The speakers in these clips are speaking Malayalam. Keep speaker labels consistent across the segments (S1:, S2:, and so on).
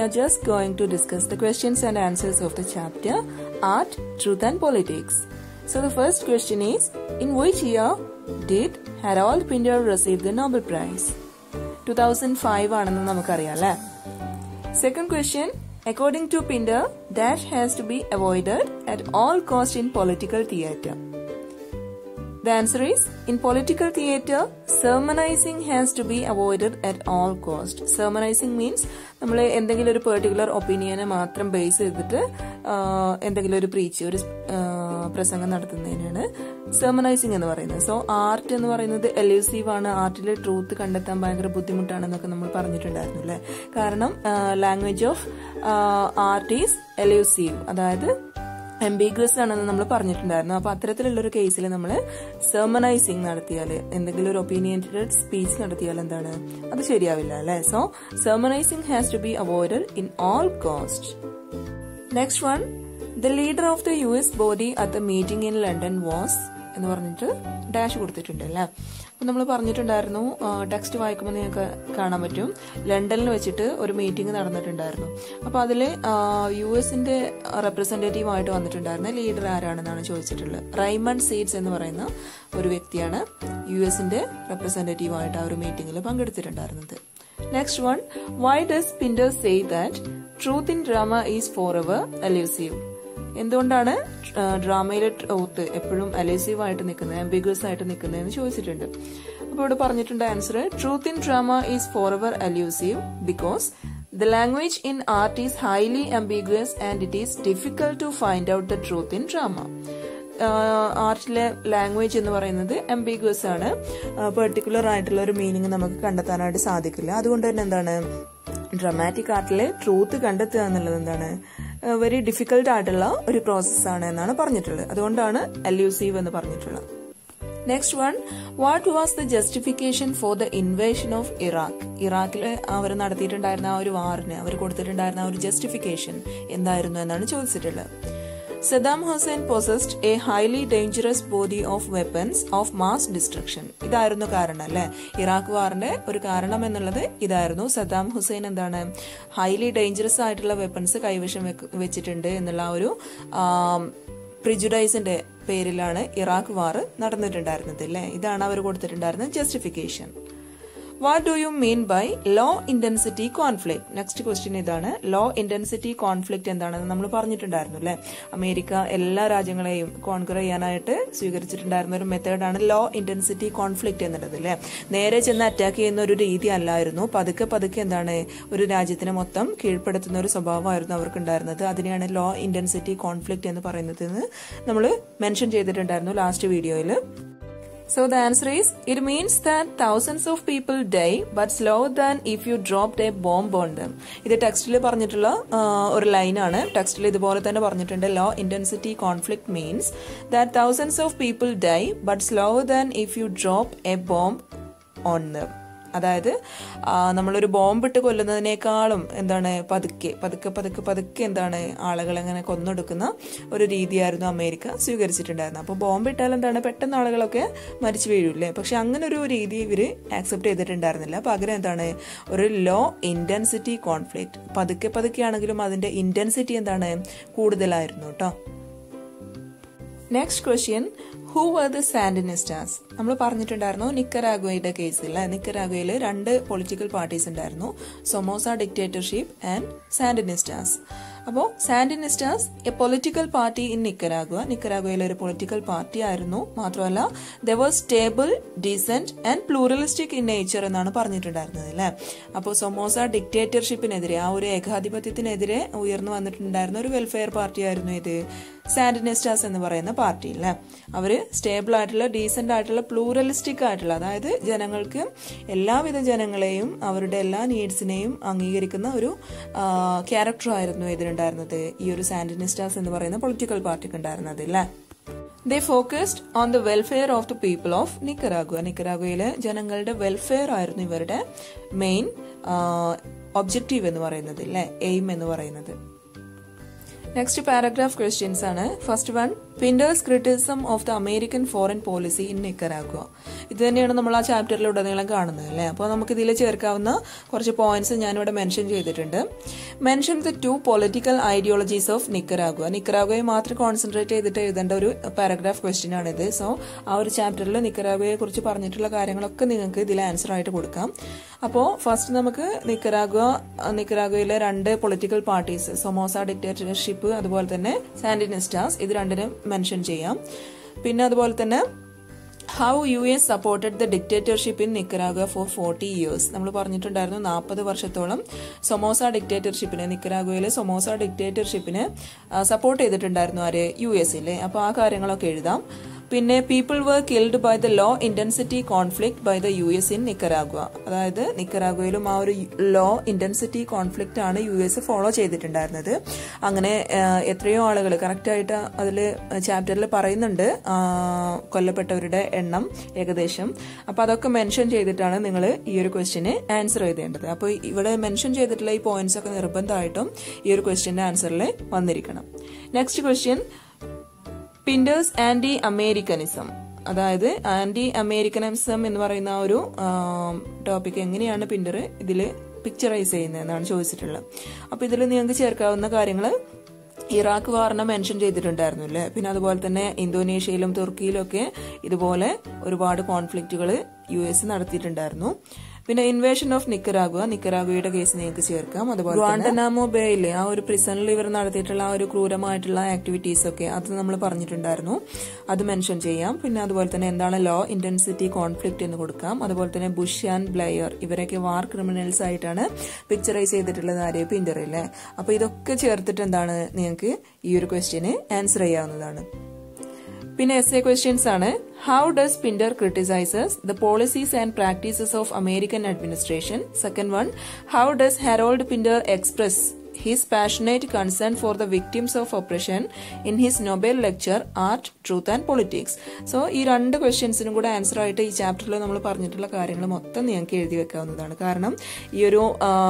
S1: are just going to discuss the questions and answers of the chapter Art, Truth and Politics. So the first question is In which year did Harold Pinter receive the Nobel Prize? 2005 ആണെന്ന് നമുക്കറിയാം അല്ലേ second question according to Pinter dash has to be avoided at all cost in political theatre The answer is in political theatre, sermonizing has to be avoided at all cost. Sermonizing means നമ്മൾ എന്തെങ്കിലും ഒരു പെർട്ടിക്കുലർ ഒപ്പീനിയനെ മാത്രം ബേസ് ചെയ്തിട്ട് എന്തെങ്കിലും ഒരു പ്രീച്ച് ഒരു പ്രസംഗം നടത്തുന്നതിനാണ് സെർമനൈസിങ് എന്ന് പറയുന്നത് സോ ആർട്ട് എന്ന് പറയുന്നത് എലൂസീവ് ആണ് ആർട്ടിലെ ട്രൂത്ത് കണ്ടെത്താൻ ഭയങ്കര ബുദ്ധിമുട്ടാണെന്നൊക്കെ നമ്മൾ പറഞ്ഞിട്ടുണ്ടായിരുന്നു അല്ലേ കാരണം language of art is elusive അതായത് എംബിഗ്രസ് ആണെന്ന് നമ്മൾ പറഞ്ഞിട്ടുണ്ടായിരുന്നു അപ്പൊ അത്തരത്തിലുള്ള ഒരു കേസിൽ നമ്മൾ സെർമനൈസിങ് നടത്തിയാൽ എന്തെങ്കിലും ഒരു ഒപ്പീനിയൻറ്റഡ് സ്പീച്ച് നടത്തിയാൽ എന്താണ് അത് ശരിയാവില്ല അല്ലെ so sermonising has to be avoided in all cost next one the leader of the U S body at the meeting in London was എന്ന് പറഞ്ഞിട്ട് ഡാഷ് കൊടുത്തിട്ടുണ്ട് അല്ലേ അപ്പൊ നമ്മൾ പറഞ്ഞിട്ടുണ്ടായിരുന്നു ടെക്സ്റ്റ് വായിക്കുമ്പോൾ നിങ്ങൾക്ക് കാണാൻ പറ്റും ലണ്ടനിൽ വെച്ചിട്ട് ഒരു മീറ്റിംഗ് നടന്നിട്ടുണ്ടായിരുന്നു അപ്പൊ അതിൽ യു എസിന്റെ റെപ്രസെന്റേറ്റീവ് ആയിട്ട് വന്നിട്ടുണ്ടായിരുന്ന ലീഡർ ആരാണെന്നാണ് ചോദിച്ചിട്ടുള്ളത് റൈമൺ സീഡ്സ് എന്ന് പറയുന്ന ഒരു വ്യക്തിയാണ് യു എസിന്റെ റെപ്രസെന്റേറ്റീവ് ആയിട്ട് ആ ഒരു മീറ്റിംഗിൽ പങ്കെടുത്തിട്ടുണ്ടായിരുന്നത് next one why does Pinter say that truth in drama is forever elusive എന്തുകൊണ്ടാണ് ഡ്രാമയിലെ ട്രൂത്ത് എപ്പോഴും അലേസീവ് ആയിട്ട് നിൽക്കുന്നത് ആംബിഗ്വസ് ആയിട്ട് നിൽക്കുന്നതെന്ന് ചോദിച്ചിട്ടുണ്ട് അപ്പോൾ ഇവിടെ പറഞ്ഞിട്ടുണ്ട് answer truth in drama is forever elusive because the language in art is highly ambiguous and it is difficult to find out the truth in drama ആർട്ടിലെ ലാംഗ്വേജ് എന്ന് പറയുന്നത് അംബിഗ്വസ് ആണ് പെർട്ടിക്കുലർ ആയിട്ടുള്ള ഒരു മീനിങ് നമുക്ക് കണ്ടെത്താനായിട്ട് സാധിക്കില്ല അതുകൊണ്ട് തന്നെ എന്താണ് ഡ്രമാറ്റിക് ആർട്ടിലെ ട്രൂത്ത് കണ്ടെത്തുക എന്നുള്ളത് എന്താണ് വെരി ഡിഫിക്കൽട്ട് ആയിട്ടുള്ള ഒരു പ്രോസസ്സാണ് എന്നാണ് പറഞ്ഞിട്ടുള്ളത് അതുകൊണ്ടാണ് അല്യൂസീവ് എന്ന് പറഞ്ഞിട്ടുള്ളത് next one what was the justification for the invasion of Iraq ഇറാഖിൽ അവർ നടത്തിയിട്ടുണ്ടായിരുന്ന ആ ഒരു വാറിന് അവർ കൊടുത്തിട്ടുണ്ടായിരുന്ന ആ ഒരു ജസ്റ്റിഫിക്കേഷൻ എന്തായിരുന്നു എന്നാണ് ചോദിച്ചിട്ടുള്ളത് Saddam Hussein possessed a highly dangerous body of weapons of mass destruction ഇതായിരുന്നു കാരണം അല്ലെ ഇറാഖ് വാറിന്റെ ഒരു കാരണം എന്നുള്ളത് ഇതായിരുന്നു സദാം ഹുസൈൻ എന്താണ് ഹൈലി ഡേഞ്ചറസ് ആയിട്ടുള്ള വെപ്പൺസ് കൈവശം വെച്ചിട്ടുണ്ട് എന്നുള്ള ആ ഒരു പ്രിജുഡൈസിന്റെ പേരിലാണ് ഇറാഖ് വാർ നടന്നിട്ടുണ്ടായിരുന്നത് അല്ലെ ഇതാണ് അവർ കൊടുത്തിട്ടുണ്ടായിരുന്ന justification what do you mean by low intensity conflict next question ഇതാണ് ലോ ഇന്റൻസിറ്റി കോൺഫ്ലിക്ട് എന്താണെന്ന് നമ്മൾ പറഞ്ഞിട്ടുണ്ടായിരുന്നു അല്ലെ അമേരിക്ക എല്ലാ രാജ്യങ്ങളെയും കോൺക്വർ ചെയ്യാനായിട്ട് സ്വീകരിച്ചിട്ടുണ്ടായിരുന്ന ഒരു മെത്തേഡാണ് ലോ ഇന്റൻസിറ്റി കോൺഫ്ലിക്ട് എന്നുള്ളത് അല്ലെ നേരെ ചെന്ന് അറ്റാക്ക് ചെയ്യുന്ന ഒരു രീതി അല്ലായിരുന്നു പതുക്കെ പതുക്കെ എന്താണ് ഒരു രാജ്യത്തിനെ മൊത്തം കീഴ്പ്പെടുത്തുന്ന ഒരു സ്വഭാവമായിരുന്നു അവർക്കുണ്ടായിരുന്നത് അതിനെയാണ് ലോ ഇന്റൻസിറ്റി കോൺഫ്ലിക്ട് എന്ന് പറയുന്നത് നമ്മൾ മെൻഷൻ ചെയ്തിട്ടുണ്ടായിരുന്നു ലാസ്റ്റ് വീഡിയോയിൽ So the answer is it means that thousands of people die but slower than if you dropped a bomb on them. ഇത് ടെക്സ്റ്റിൽ പറഞ്ഞിട്ടുള്ള ഒരു ലൈനാണ് ടെക്സ്റ്റിൽ ഇതുപോലെ തന്നെ പറഞ്ഞിട്ടുണ്ട് low intensity conflict means that thousands of people die but slower than if you drop a bomb on them അതായത് നമ്മളൊരു ബോംബിട്ട് കൊല്ലുന്നതിനേക്കാളും എന്താണ് പതുക്കെ പതുക്കെ പതുക്കെ പതുക്കെ എന്താണ് ആളുകൾ അങ്ങനെ കൊന്നൊടുക്കുന്ന ഒരു രീതിയായിരുന്നു അമേരിക്ക സ്വീകരിച്ചിട്ടുണ്ടായിരുന്നത് അപ്പോൾ ബോംബിട്ടാൽ എന്താണ് പെട്ടെന്ന് ആളുകളൊക്കെ മരിച്ചു വീഴില്ലേ പക്ഷെ അങ്ങനെ ഒരു രീതി ഇവർ ആക്സെപ്റ്റ് ചെയ്തിട്ടുണ്ടായിരുന്നില്ല പകരം എന്താണ് ഒരു ലോ ഇന്റൻസിറ്റി കോൺഫ്ലിക്റ്റ് പതുക്കെ പതുക്കെ ആണെങ്കിലും അതിന്റെ ഇന്റൻസിറ്റി എന്താണ് കൂടുതലായിരുന്നു കേട്ടോ next question who were the Sandinistas നമ്മൾ പറഞ്ഞിട്ടുണ്ടായിരുന്നു നിക്കരാഗോയുടെ കേസിൽ നിക്കരാഗോയിൽ രണ്ട് പൊളിറ്റിക്കൽ പാർട്ടീസ് ഉണ്ടായിരുന്നു സൊമോസ ഡിക്റ്റേറ്റർഷിപ്പ് ആൻഡ് സാൻഡിനിസ്റ്റാസ് അപ്പോൾ Sandinistas a political party in Nicaragua നിക്കരാഗുവയിലെ ഒരു പൊളിറ്റിക്കൽ പാർട്ടി ആയിരുന്നു മാത്രമല്ല the was stable decent and pluralistic in nature എന്നാണ് പറഞ്ഞിട്ടുണ്ടായിരുന്നത് അല്ലേ അപ്പോൾ സൊമോസ ഡിക്റ്റേറ്റർഷിപ്പിനെതിരെ ആ ഒരു ഏകാധിപത്യത്തിനെതിരെ ഉയർന്നു വന്നിട്ടുണ്ടായിരുന്ന ഒരു വെൽഫെയർ പാർട്ടി ആയിരുന്നു ഇത് സാൻഡിനിസ്റ്റാസ് എന്ന് പറയുന്ന പാർട്ടി അല്ലേ അവര് സ്റ്റേബിൾ ആയിട്ടുള്ള ഡീസെന്റ് ആയിട്ടുള്ള പ്ലൂറലിസ്റ്റിക് ആയിട്ടുള്ള അതായത് ജനങ്ങൾക്ക് എല്ലാവിധ ജനങ്ങളെയും അവരുടെ എല്ലാ നീഡ്സിനെയും അംഗീകരിക്കുന്ന ഒരു ക്യാരക്ടർ ആയിരുന്നു ഇതിനുണ്ടായിരുന്നത് ഈ ഒരു സാൻഡിനിസ്റ്റാസ് എന്ന് പറയുന്ന പൊളിറ്റിക്കൽ പാർട്ടിക്ക് ഉണ്ടായിരുന്നത് അല്ലേ they focused on the welfare of the people of Nicaragua നിക്കറാഗുവയിലെ ജനങ്ങളുടെ വെൽഫെയർ ആയിരുന്നു ഇവരുടെ മെയിൻ ഒബ്ജക്റ്റീവ് എന്ന് പറയുന്നത് അല്ലേ എയിം എന്ന് പറയുന്നത് നെക്സ്റ്റ് പാരഗ്രാഫ് ക്വസ്റ്റ്യൻസ് ആണ് first one Pinter's criticism of the American foreign policy in Nicaragua ഇത് തന്നെയാണ് നമ്മൾ ആ ചാപ്റ്ററിലുടനീളം കാണുന്നത് അല്ലേ അപ്പോൾ നമുക്ക് ഇതിൽ ചേർക്കാവുന്ന കുറച്ച് പോയിന്റ്സ് ഞാനിവിടെ മെൻഷൻ ചെയ്തിട്ടുണ്ട് mention the two political ideologies of Nicaragua നിക്കറാഗുവയെ മാത്രം കോൺസെൻട്രേറ്റ് ചെയ്തിട്ട് എഴുതേണ്ട ഒരു പാരഗ്രാഫ് ക്വസ്റ്റ്യൻ ആണിത് സോ ആ ഒരു ചാപ്റ്ററിൽ നിക്കറാഗുവയെ കുറിച്ച് പറഞ്ഞിട്ടുള്ള കാര്യങ്ങളൊക്കെ നിങ്ങൾക്ക് ഇതിൽ ആൻസർ ആയിട്ട് കൊടുക്കാം അപ്പോൾ ഫസ്റ്റ് നമുക്ക് നിക്കറാഗുവ നിക്കറാഗുവയിലെ രണ്ട് പൊളിറ്റിക്കൽ പാർട്ടീസ് സൊമോസ ഡിക്റ്റേറ്റർഷിപ്പ് അതുപോലെ തന്നെ സാൻഡിനിസ്റ്റാസ് ഇത് രണ്ടിനും മെൻഷൻ ചെയ്യാം പിന്നെ അതുപോലെ തന്നെ how U S supported the dictatorship in Nicaragua for forty years നമ്മൾ പറഞ്ഞിട്ടുണ്ടായിരുന്നു നാൽപ്പത് വർഷത്തോളം സൊമോസ ഡിക്റ്റേറ്റർഷിപ്പിനെ നിക്കറാഗുവയിലെ സൊമോസ ഡിക്റ്റേറ്റർഷിപ്പിനെ സപ്പോർട്ട് ചെയ്തിട്ടുണ്ടായിരുന്നു ആര് യു എസിലെ അപ്പോൾ ആ കാര്യങ്ങളൊക്കെ എഴുതാം പിന്നെ people were killed by the low intensity conflict by the U S in Nicaragua അതായത് നിക്കറാഗുവയിലും ആ ഒരു ലോ ഇന്റൻസിറ്റി കോൺഫ്ലിക്റ്റ് ആണ് യു എസ് ഫോളോ ചെയ്തിട്ടുണ്ടായിരുന്നത് അങ്ങനെ എത്രയോ ആളുകൾ കറക്റ്റായിട്ട് അതിൽ ചാപ്റ്ററിൽ പറയുന്നുണ്ട് കൊല്ലപ്പെട്ടവരുടെ എണ്ണം ഏകദേശം അപ്പോൾ അതൊക്കെ മെൻഷൻ ചെയ്തിട്ടാണ് നിങ്ങൾ ഈ ഒരു ക്വസ്റ്റിന് ആൻസർ എഴുതേണ്ടത് അപ്പോൾ ഇവിടെ മെൻഷൻ ചെയ്തിട്ടുള്ള ഈ പോയിന്റ്സ് ഒക്കെ നിർബന്ധമായിട്ടും ഈ ഒരു ക്വസ്റ്റിന്റെ ആൻസറിൽ വന്നിരിക്കണം next question Pinter's anti Americanism അതായത് ആന്റി അമേരിക്കനിസം എന്ന് പറയുന്ന ആ ഒരു ടോപ്പിക് എങ്ങനെയാണ് പിൻഡർ ഇതിൽ പിക്ചറൈസ് ചെയ്യുന്നതെന്നാണ് ചോദിച്ചിട്ടുള്ളത് അപ്പോൾ ഇതിൽ നിങ്ങൾക്ക് ചേർക്കാവുന്ന കാര്യങ്ങൾ ഇറാഖ് വാറിനെ മെൻഷൻ ചെയ്തിട്ടുണ്ടായിരുന്നു അല്ലേ പിന്നെ അതുപോലെ തന്നെ ഇന്തോനേഷ്യയിലും തുർക്കിയിലും ഒക്കെ ഇതുപോലെ ഒരുപാട് കോൺഫ്ലിക്റ്റുകൾ യു എസ് നടത്തിയിട്ടുണ്ടായിരുന്നു പിന്നെ ഇൻവേഷൻ ഓഫ് നിക്കറാഗുവ നിക്കറാഗുവയുടെ കേസ് നിങ്ങൾക്ക് ചേർക്കാം അതുപോലെ ഗ്വാണ്ടനാമോ ബേയിൽ ആ ഒരു പ്രിസണിൽ ഇവർ നടത്തിയിട്ടുള്ള ആ ഒരു ക്രൂരമായിട്ടുള്ള ആക്ടിവിറ്റീസ് ഒക്കെ അത് നമ്മൾ പറഞ്ഞിട്ടുണ്ടായിരുന്നു അത് മെൻഷൻ ചെയ്യാം പിന്നെ അതുപോലെ തന്നെ എന്താണ് ലോ ഇന്റൻസിറ്റി കോൺഫ്ലിക്റ്റ് എന്ന് കൊടുക്കാം അതുപോലെ തന്നെ ബുഷ് ആൻഡ് ബ്ലെയർ ഇവരൊക്കെ വാർ ക്രിമിനൽസ് ആയിട്ടാണ് പിക്ചറൈസ് ചെയ്തിട്ടുള്ളത് ആരെയും പിന്റർ അല്ലേ അപ്പൊ ഇതൊക്കെ ചേർത്തിട്ട് എന്താണ് നിങ്ങൾക്ക് ഈ ഒരു ക്വസ്റ്റ്യന് ആൻസർ ചെയ്യാവുന്നതാണ് പിന്നെ എസ് എ ക്വസ്റ്റ്യൻസ് ആണ് how does Pinter criticises the policies and practices of American administration second one how does Harold Pinter express his passionate concern for the victims of operation in his Nobel lecture art truth and politics so ഈ രണ്ട് ക്വസ്റ്റ്യൻസിനും കൂടെ ആൻസർ ആയിട്ട് ഈ ചാപ്റ്ററിൽ നമ്മൾ പറഞ്ഞിട്ടുള്ള കാര്യങ്ങൾ മൊത്തം നിങ്ങൾക്ക് എഴുതി വെക്കാവുന്നതാണ് കാരണം ഈ ഒരു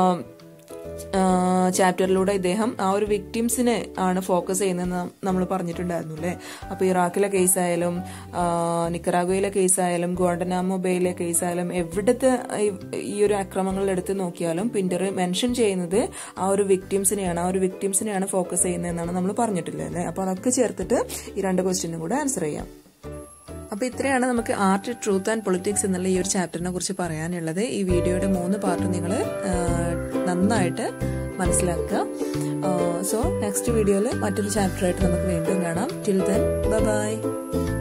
S1: ചാപ്റ്ററിലൂടെ ഇദ്ദേഹം ആ ഒരു വിക്ടിംസിനെ ആണ് ഫോക്കസ് ചെയ്യുന്നതെന്ന് നമ്മൾ പറഞ്ഞിട്ടുണ്ടായിരുന്നു അല്ലേ അപ്പോൾ ഇറാഖിലെ കേസായാലും നിക്കറാഗോയിലെ കേസായാലും ഗോണ്ടനാമോ ബേയിലെ കേസായാലും എവിടത്തെ ഈ ഒരു അക്രമങ്ങൾ എടുത്ത് നോക്കിയാലും പിന്റർ മെൻഷൻ ചെയ്യുന്നത് ആ ഒരു വിക്ടിംസിനെയാണ് ആ ഒരു വിക്ടിംസിനെയാണ് ഫോക്കസ് ചെയ്യുന്നതെന്നാണ് നമ്മൾ പറഞ്ഞിട്ടില്ലേ അല്ലേ അപ്പോൾ അതൊക്കെ ചേർത്തിട്ട് ഈ രണ്ട് ക്വസ്റ്റ്യനും കൂടെ ആൻസർ ചെയ്യാം അപ്പോൾ ഇത്രയാണ് നമുക്ക് ആർട്ട് ട്രൂത്ത് ആൻഡ് പൊളിറ്റിക്സ് എന്നുള്ള ഈ ഒരു ചാപ്റ്ററിനെ കുറിച്ച് പറയാനുള്ളത് ഈ വീഡിയോയുടെ മൂന്ന് പാർട്ട് നിങ്ങൾ നന്നായിട്ട് മനസ്സിലാക്കുക സോ നെക്സ്റ്റ് വീഡിയോയിൽ മറ്റൊരു ചാപ്റ്ററായിട്ട് നമുക്ക് വീണ്ടും കാണാം ടിൽ ദെൻ ബൈ